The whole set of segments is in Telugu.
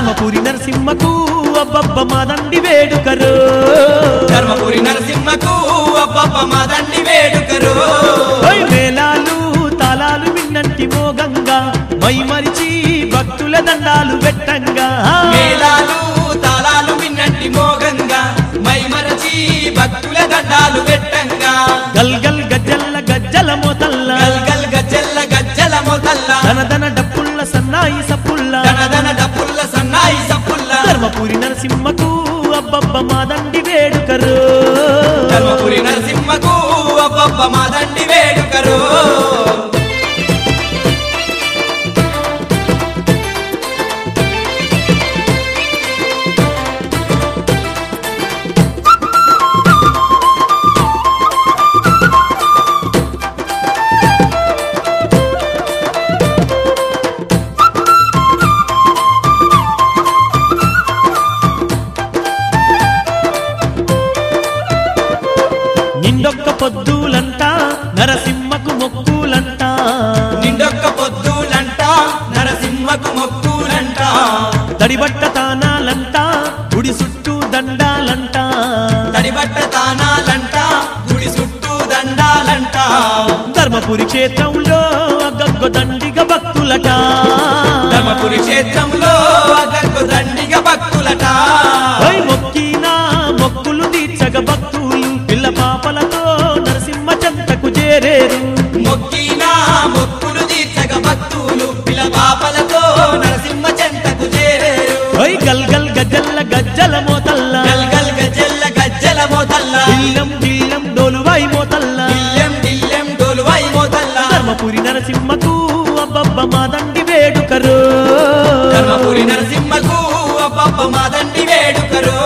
ధర్మపురి నరసింహకు అబ్బబ్బ మాదండి వేడుకరు ధర్మపురి నరసింహకు అబ్బబ్బ మాదండి వేడుకరు ఓయ్ మేళాలు తాళాలు విన్నంటి మోగంగా మై మరిచి భక్తుల దండాలు పెట్టంగా మేళాలు తాళాలు విన్నంటి మోగంగా మైమరచి భక్తుల దండాలు పెట్టంగా గల్ గల్ గజ్జల్ల గజ్జల మోతల్ల గల్ గల్ గజ్జల్ల గజ్జల మొదల్ల ధన ధన డప్పుల్ల సన్నాయి సప్పుల్ల దనదన డప్పుల్ల సన్నాయి సప్పుల్ల ధర్మపురి నరసింహకు అబ్బబ్బ మాదండి వేడుకరు ధర్మపురి నరసింహకు అబ్బబ్బ మాదండి వేడుకరు నిండొక్క పొద్దులంట నరసింహకు మొక్కులంట నిండొక్క పొద్దులంట నరసింహకు మొక్కులంట తడిబట్ట తానాలంట గుడి చుట్టూ దండాలంట తడిబట్ట తానాలంట గుడి చుట్టూ దండాలంట ధర్మపురి క్షేత్రంలో గగ్గ దండిగ భక్తులట ధర్మపురి క్షేత్రంలో అగకు దండిగ భక్తులట ఓయ్ మొక్కినా మొక్కులు తీర్చగ భక్తులు పిల్ల పాపలతో నరసింహ చెంతకు చేరేరు మొక్కినా మొక్కులు తీర్చగ భక్తులు పిల పాపలతో నరసింహ చెంతకు చేరేరు ఓయ్ గల్ గల్ గజ్జల్ల గజ్జల మోతల్ల గల్ గల్ గజ్జల్ల గజ్జల మోతల్ల దిల్లం దిల్లం డోలువాయి మోతల్ల దిల్లెం దిల్లెం డోలువై మోతల్ల ధర్మపురి నరసింహకు అబ్బబ్బ మాదండి వేడుకరు ధర్మపురి నరసింహకు అబ్బబ్బ మాదండి వేడుకరు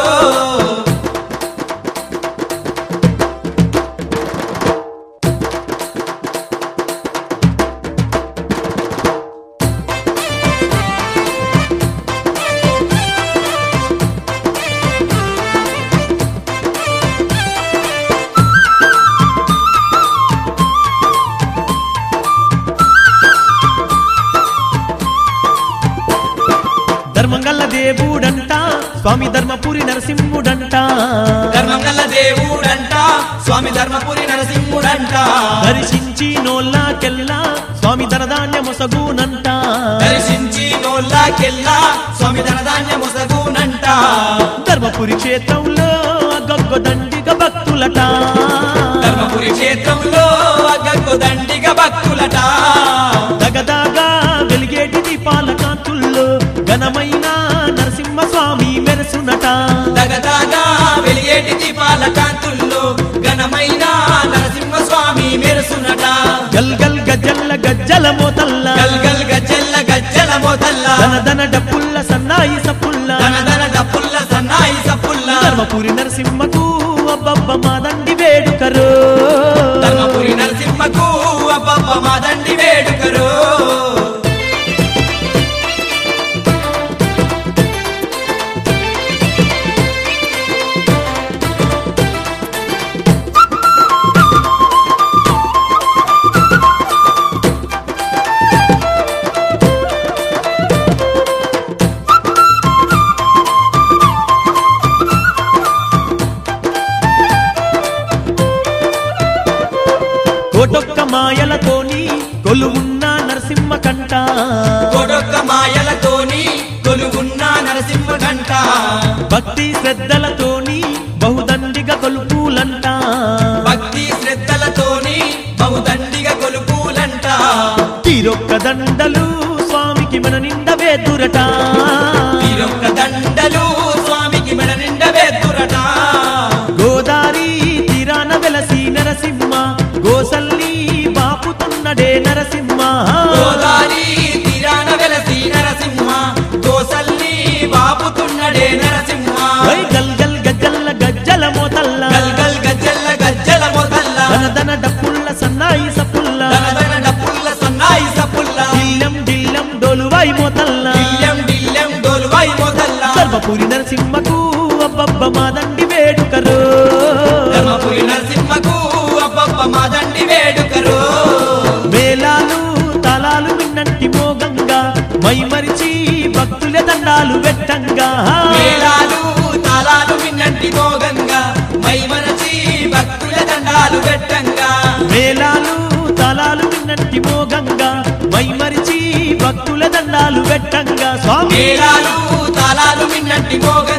ధర్మంగల్ల దేవుడంట స్వామి ధర్మపురి నరసింహుడంట ధర్మం గల్ల దేవుడంట స్వామి ధర్మపురి నరసింహుడంట దర్శించి నోల్లాకెల్లా స్వామి ధనధాన్య మొసగునంట దర్శించి నోళ్ళకెల్లా స్వామి ధనధాన్య ముసగునంట ధర్మపురి క్షేత్రంలో గగ్గ దండిగ భక్తులట ధర్మపురి క్షేత్రంలో అగ్గకు దండిగ భక్తులట దగదాగా వెలిగేటి దీపాల కాంతుల్లో ఘనమైన నరసింహ స్వామి మెరసునట దగదాగా వెలిగేటి దీపాల కాంతుల్లో ఘనమైన నరసింహ స్వామి మెరుసునట గల్ గల్ గజ్జల్ల గజ్జల మోతల్ల గల్ గల్ గజ్జల్ల గజ్జల మోతల్ల ధన ధన డప్పుల్ల సన్నాయి సప్పుల్ల ధనధన డప్పుల్ల సన్నాయి సప్పుల్ల ధర్మపురి నరసింహకు అబ్బబ్బ మాదండి వేడుకరు ధర్మపురి నరసింహకు అబ్బబ్బ మాదండి వేడుకరు కోటొక్క మాయలతోని కొలువున్న నరసింహ కంట కొడొక్క మాయలతోని కొలుగున్న నరసింహ గంట భక్తి శ్రద్ధలతోని బహుదండిగ కొలుపులంట భక్తి శ్రద్ధలతోని బహుదండిగా కొలుపులంట తీరొక్క దండలు స్వామికి మన నిండ వేదురట తీరొక్క దండలు స్వామికి మెడ నిండ వేద్దురట గోదారి తీరాన వెలసి నరసింహ గోసల్లి బాపుతున్నడే నరసింహ గోదారి తీరాన వెలసి నరసింహ గోసల్లి బాపుతున్నడే నరసింహ ఓయ్ గల్ గల్ గజ్జల్ల గజ్జల మోతల్ల గల్ గల్ గజ్జల్ల గజ్జల మొదల్ల ధన ధన డప్పుల్ల సన్నాయి సప్పుల్ల దనదన డప్పుల్ల సన్నాయి సప్పుల్ల దిల్లం దిల్లం డోలువాయి మోతల్ల డిల్లెం డిల్లెం డోలువై మొదల్ల సర్వపురి నరసింహకు అబ్బబ్బ మాదండి వేడుకరు ధర్మపురి నరసింహకు అబ్బబ్బ మాదండి వేడుకరు మేళాలు తల దండాలు పెట్టంగా వేలాలు తలాలు విన్నట్టి మోగంగా మైమరిచి భక్తుల దండాలు పెట్టంగా స్వామి మేళాలు తాళాలు మిన్నట్టి మోగంగా